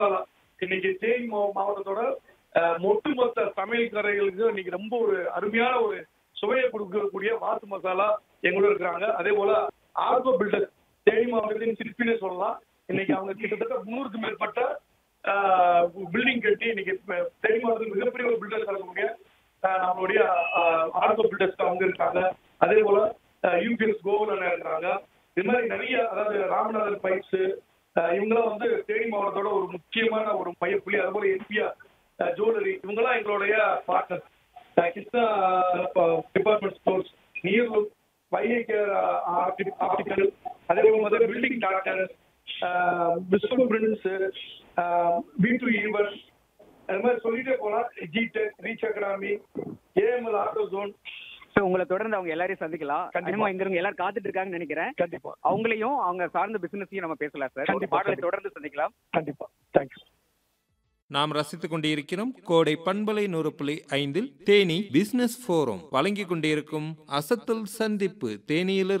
மசாலா இன்னைக்கு தேனி மாவ- மாவட்டத்தோட அஹ், ஒட்டுமொத்த சமையல் கரைகளுக்கு இன்னைக்கு ரொம்ப ஒரு அருமையான ஒரு சுவையை கொடுக்கக்கூடிய வாத்து மசாலா எங்களோட இருக்கிறாங்க அதே போல ஆர்கோ பில்டர் தேனி மாவட்டத்தின் சிற்பினே சொல்லலாம் இன்னைக்கு அவங்க கிட்டத்தட்ட முன்னூறுக்கு மேற்பட்ட பில்டிங் கட்டி இன்னைக்கு இப்ப தேனி மாவட்டத்தில் மிகப்பெரிய ஒரு பில்டர்ஸ் இருக்கக்கூடிய அஹ், நம்மளுடைய ஆர்கோ பில்டர்ஸ் அவங்க இருக்காங்க அதே போல யூபிஎஸ் கோகுலன் இருக்கிறாங்க இது மாதிரி நிறைய அதாவது ராமநாதன் பைப்ஸ் இவங்கெல்லாம் வந்து தேனி மாவட்டத்தோட ஒரு முக்கியமான ஒரு மையப்புள்ளி அது போல எம்பிஆர் ஜுவல்லரி இவங்கெல்லாம் எங்களுடைய பார்ட்னர்ஸ் கிருஷ்ணா டிபார்ட்மெண்ட் ஸ்டோர்ஸ் நீர்லூர் வைகேர் ஆப்டிக்கல் அதே போல வந்து பில்டிங் டாக்டர் பிஸ்கல் பிரிண்ட்ஸ் பி டு ஈவன் அது மாதிரி சொல்லிட்டே போலாம் ஜிடெக் reach academy AML auto zone so உங்களை தொடர்ந்து அவங்க எல்லாரையும் சந்திக்கலாம் கண்டிப்பா. கண்டிப்பா இங்க இருங்க எல்லாரும் காத்துட்டு இருக்காங்கன்னு நினைக்கிறேன் கண்டிப்பா அவங்களையும் அவங்க சார்ந்த பிசினஸையும் நம்ம பேசலாம் சார் ஒரு கண்டிப்பா, பாடலை கண்டிப்பா. தொடர்ந்து சந்திக்கலாம் கண்டிப்பா தேங்க்யூ நாம் ரசித்துக் கொண்டிருக்கிறோம் கோடை பண்பலை நூறு புள்ளி ஐந்தில் தேனி பிசினஸ் ஃபோரம் வழங்கிக் கொண்டிருக்கும் அசத்தல் சந்திப்பு தேனியிலிருந்து